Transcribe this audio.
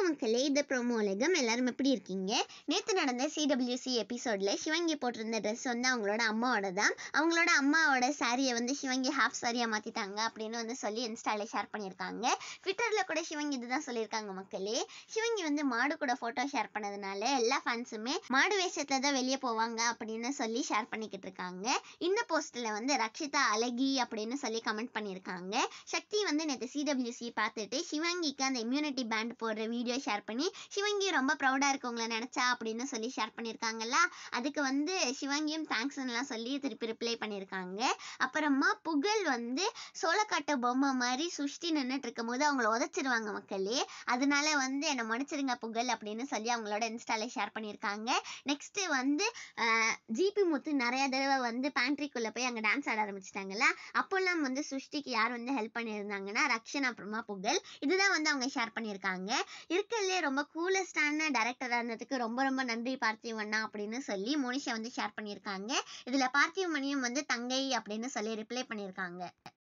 மக்களே இது ப்ரோமோ உலகம் எல்லாரும் எப்படி இருக்கீங்க நேற்று நடந்த சிடபிள்யூசி எபிசோடில் சிவங்கி போட்டிருந்த ட்ரெஸ் வந்து அவங்களோட அம்மாவோட தான் அவங்களோட அம்மாவோட சாரியை வந்து சிவங்கி ஹாஃப் சாரியாக மாற்றிட்டாங்க அப்படின்னு வந்து சொல்லி இன்ஸ்டாவில் ஷேர் பண்ணியிருக்காங்க ட்விட்டரில் கூட சிவங்கி இதுதான் சொல்லியிருக்காங்க மக்களே சிவங்கி வந்து மாடு கூட ஃபோட்டோ ஷேர் பண்ணதுனால எல்லா ஃபேன்ஸுமே மாடு வேஷத்தில் தான் வெளியே போவாங்க அப்படின்னு சொல்லி ஷேர் பண்ணிக்கிட்டு இருக்காங்க இந்த போஸ்ட்டில் வந்து ரக்ஷிதா அழகி அப்படின்னு சொல்லி கமெண்ட் பண்ணியிருக்காங்க சக்தி வந்து நேற்று சிடபிள்யூசி பார்த்துட்டு சிவங்கிக்கு அந்த இம்யூனிட்டி பேண்ட் போடுற வீடியோ ஷேர் பண்ணி சிவங்கி ரொம்ப ப்ரௌடாக இருக்கவங்கள நினச்சா அப்படின்னு சொல்லி ஷேர் பண்ணியிருக்காங்கல்ல அதுக்கு வந்து சிவங்கியும் தேங்க்ஸ்லாம் சொல்லி திருப்பி ரிப்ளை பண்ணியிருக்காங்க அப்புறமா புகழ் வந்து சோளக்காட்டு பொம்மை மாதிரி சுஷ்டி நின்றுட்டு இருக்கும் போது அவங்கள உதச்சிருவாங்க மக்களே அதனால வந்து என்னை மன்னிச்சிருங்க புகழ் அப்படின்னு சொல்லி அவங்களோட இன்ஸ்டால ஷேர் பண்ணியிருக்காங்க நெக்ஸ்ட் வந்து ஜிபி முத்து நிறைய தடவை வந்து பேண்ட்ரிக்குள்ளே போய் அங்கே டான்ஸ் ஆட ஆரம்பிச்சிட்டாங்கல்ல அப்போல்லாம் வந்து சுஷ்டிக்கு யார் வந்து ஹெல்ப் பண்ணியிருந்தாங்கன்னா ரக்ஷன் அப்புறமா புகழ் இதுதான் வந்து அவங்க ஷேர் பண்ணியிருக்காங்க இருக்கறதுலே ரொம்ப கூலஸ்டான டேரக்டராக இருந்ததுக்கு ரொம்ப ரொம்ப நன்றி பார்த்திவண்ணா அப்படின்னு சொல்லி மோனிஷா வந்து ஷேர் பண்ணியிருக்காங்க இதில் பார்த்திவமணியும் வந்து தங்கை அப்படின்னு சொல்லி ரிப்ளை பண்ணியிருக்காங்க